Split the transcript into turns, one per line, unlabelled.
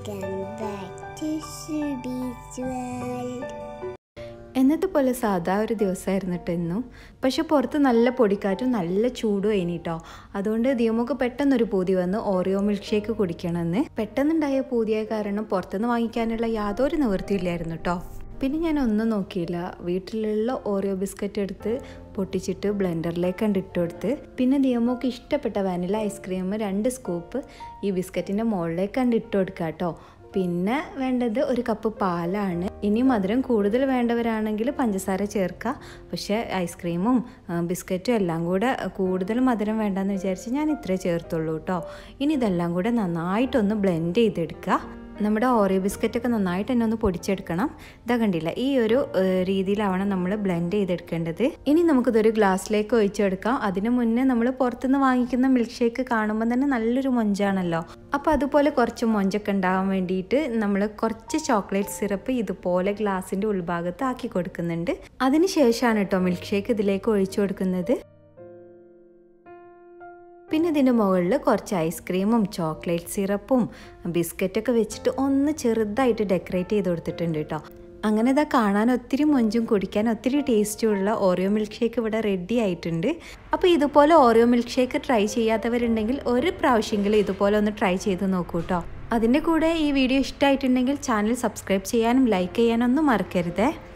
Welcome back to Subi's World.
എന്നത്തെ പോലെ സാധാ ഒരു ദിവസമായിരുന്നു കേട്ടോ ഇന്നും പക്ഷെ പുറത്ത് നല്ല പൊടിക്കാറ്റും നല്ല ചൂടും കഴിഞ്ഞിട്ടോ അതുകൊണ്ട് ദിയമൊക്കെ പെട്ടെന്നൊരു പൂതി വന്ന് ഓറിയോ മിൽക്ക് ഷേക്ക് കുടിക്കണമെന്ന് പെട്ടെന്നുണ്ടായ പൂതിയായ കാരണം പുറത്തുനിന്ന് വാങ്ങിക്കാനുള്ള യാതൊരു നിവൃത്തിയില്ലായിരുന്നു കേട്ടോ പിന്നെ ഞാൻ ഒന്നും നോക്കിയില്ല വീട്ടിലുള്ള ഓറിയോ ബിസ്ക്കറ്റ് എടുത്ത് പൊട്ടിച്ചിട്ട് ബ്ലെൻഡറിലേക്ക് കണ്ട് ഇട്ട് കൊടുത്ത് പിന്നെ ദിയമോക്ക് ഇഷ്ടപ്പെട്ട വാനില ഐസ്ക്രീം രണ്ട് സ്കൂപ്പ് ഈ ബിസ്ക്കറ്റിൻ്റെ മുകളിലേക്ക് കണ്ട് ഇട്ട് കൊടുക്കുക കേട്ടോ പിന്നെ വേണ്ടത് ഒരു കപ്പ് പാലാണ് ഇനി മധുരം കൂടുതൽ വേണ്ടവരാണെങ്കിൽ പഞ്ചസാര ചേർക്കുക പക്ഷേ ഐസ്ക്രീമും ആ, ബിസ്ക്കറ്റും എല്ലാം കൂടെ കൂടുതൽ മധുരം വേണ്ടെന്ന് വിചാരിച്ച് ഞാൻ ഇത്രേ ചേർത്തുള്ളൂ കേട്ടോ ഇനി ഇതെല്ലാം കൂടെ നന്നായിട്ടൊന്ന് ബ്ലെൻഡ് ചെയ്തെടുക്കുക നമ്മുടെ ഓറിയോ ബിസ്ക്കറ്റൊക്കെ നന്നായിട്ട് തന്നെ ഒന്ന് പൊടിച്ചെടുക്കണം ഇതാ കണ്ടില്ല ഈ ഒരു ഏഹ്, രീതിയിലാവണം നമ്മൾ ബ്ലെൻഡ് ചെയ്തെടുക്കേണ്ടത് ഇനി നമുക്കിതൊരു ഗ്ലാസ്സിലേക്ക് ഒഴിച്ചെടുക്കാം അതിന് മുന്നേ നമ്മൾ പുറത്തുനിന്ന് വാങ്ങിക്കുന്ന മിൽക്ക് ഷേക്ക് കാണുമ്പോൾ തന്നെ നല്ലൊരു മൊഞ്ചാണല്ലോ അപ്പോൾ അതുപോലെ കുറച്ച് മൊഞ്ചൊക്കെ ഉണ്ടാകാൻ വേണ്ടിയിട്ട് നമ്മൾ കുറച്ച് ചോക്ലേറ്റ് സിറപ്പ് ഇതുപോലെ ഗ്ലാസിൻ്റെ ഉൾഭാഗത്ത് ആക്കി കൊടുക്കുന്നുണ്ട് അതിന് ശേഷമാണ് കേട്ടോ മിൽക്ക് ഷേക്ക് ഇതിലേക്ക് ഒഴിച്ചു കൊടുക്കുന്നത് പിന്നെ ഇതിൻ്റെ മുകളിൽ കുറച്ച് ഐസ്ക്രീമും ചോക്ലേറ്റ് സിറപ്പും ബിസ്ക്കറ്റൊക്കെ വെച്ചിട്ട് ഒന്ന് ചെറുതായിട്ട് ഡെക്കറേറ്റ് ചെയ്ത് കൊടുത്തിട്ടുണ്ട് കേട്ടോ അങ്ങനെ ഇതാ കാണാൻ ഒത്തിരി മൊഞ്ചും കുടിക്കാൻ ഒത്തിരി ടേസ്റ്റുള്ള ഓറിയോ മിൽക്ക് ഷേക്ക് ഇവിടെ റെഡി ആയിട്ടുണ്ട് അപ്പോൾ ഇതുപോലെ ഓറിയോ മിൽക്ക് ഷേക്ക് ട്രൈ ചെയ്യാത്തവരുണ്ടെങ്കിൽ ഒരു പ്രാവശ്യമെങ്കിലും ഇതുപോലെ ഒന്ന് ട്രൈ ചെയ്ത് നോക്കൂ കേട്ടോ അതിൻ്റെ കൂടെ ഈ വീഡിയോ ഇഷ്ടമായിട്ടുണ്ടെങ്കിൽ ചാനൽ സബ്സ്ക്രൈബ് ചെയ്യാനും ലൈക്ക് ചെയ്യാനും ഒന്നും മറക്കരുതേ